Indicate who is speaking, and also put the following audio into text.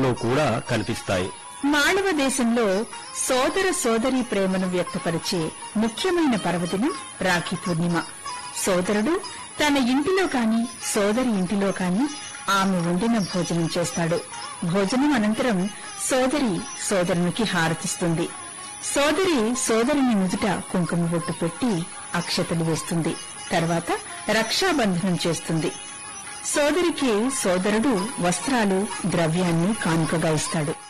Speaker 1: కళల్లో కూడా కనిపిస్తాయి
Speaker 2: మాళవ దేశంలో సోదర సోదరి ప్రేమను వ్యక్తపరిచే ముఖ్యమైన పర్వదినం రాఖీ పూర్ణిమ సోదరుడు తన ఇంటిలో కాని సోదరి ఇంటిలో కాని ఆమె వండిన భోజనం చేస్తాడు భోజనం అనంతరం సోదరి సోదరునికి హారతిస్తుంది సోదరి సోదరుని నుదుట కుంకుమ బొట్టు పెట్టి అక్షతలు వేస్తుంది తర్వాత రక్షాబంధనం చేస్తుంది సోదరికి సోదరుడు వస్త్రాలు ద్రవ్యాన్ని కానుకగా ఇస్తాడు